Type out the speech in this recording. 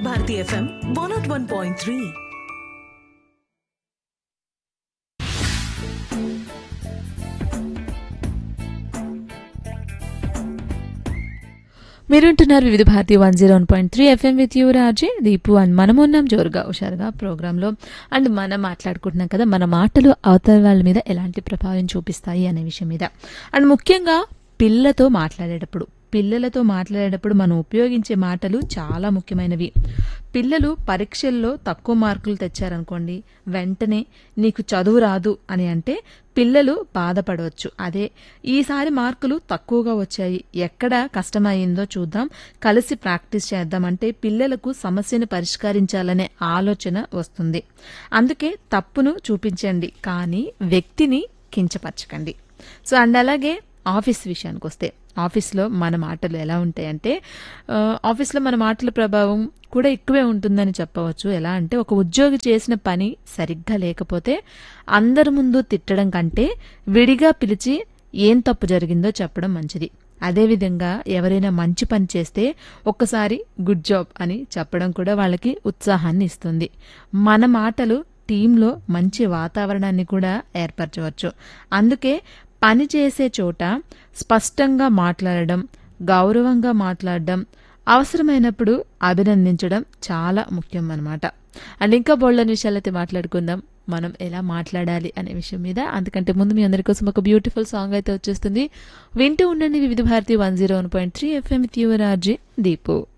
Bharati FM one nought one point three మీరుంటున్నారు Vividh Bharati one zero one point three FM with you Raje Deepu and మనం ఉన్నాం జోరుగా హుషారుగా ప్రోగ్రాంలో అండ్ మనం మాట్లాడుకుంటున్నాం కదా మన మాటలు అవతల వాళ్ళ మీద ఎలాంటి ప్రభావం చూపిస్తాయి అనే విషయం మీద అండ్ ముఖ్యంగా పిల్లతో మాట్లాడేటప్పుడు పిల్లలతో మాట్లాడేటప్పుడు మనం ఉపయోగించే మాటలు చాలా ముఖ్యమైనవి పిల్లలు పరీక్షల్లో తక్కువ మార్కులు తెచ్చారనుకోండి వెంటనే నీకు చదువు రాదు అని అంటే పిల్లలు బాధపడవచ్చు అదే ఈసారి మార్కులు తక్కువగా వచ్చాయి ఎక్కడ కష్టమైందో చూద్దాం కలిసి ప్రాక్టీస్ చేద్దామంటే పిల్లలకు సమస్యను పరిష్కరించాలనే ఆలోచన వస్తుంది అందుకే తప్పును చూపించండి కానీ వ్యక్తిని కించపరచకండి సో అండ్ అలాగే ఆఫీస్ విషయానికి వస్తే ఆఫీస్లో మన మాటలు ఎలా ఉంటాయంటే ఆ, ఆఫీస్లో మన మాటల ప్రభావం కూడా ఎక్కువే ఉంటుందని చెప్పవచ్చు ఎలా అంటే ఒక ఉద్యోగి చేసిన పని సరిగ్గా లేకపోతే అందరి ముందు తిట్టడం కంటే విడిగా పిలిచి ఏం తప్పు జరిగిందో చెప్పడం మంచిది అదేవిధంగా ఎవరైనా మంచి పని చేస్తే ఒక్కసారి గుడ్ జాబ్ అని చెప్పడం కూడా వాళ్ళకి ఉత్సాహాన్ని ఇస్తుంది మన మాటలు టీంలో మంచి వాతావరణాన్ని కూడా ఏర్పరచవచ్చు అందుకే పని చేసే చోట స్పష్టంగా మాట్లాడడం గౌరవంగా మాట్లాడడం అవసరమైనప్పుడు అభినందించడం చాలా ముఖ్యం అన్నమాట అండ్ ఇంకా బోల్డని విషయాలైతే మాట్లాడుకుందాం మనం ఎలా మాట్లాడాలి అనే విషయం మీద అందుకంటే ముందు మీ అందరి కోసం ఒక బ్యూటిఫుల్ సాంగ్ అయితే వచ్చేస్తుంది వింటూ ఉండండి Vividh Bharati one zero one point three FM త్యూవరాజీ దీపు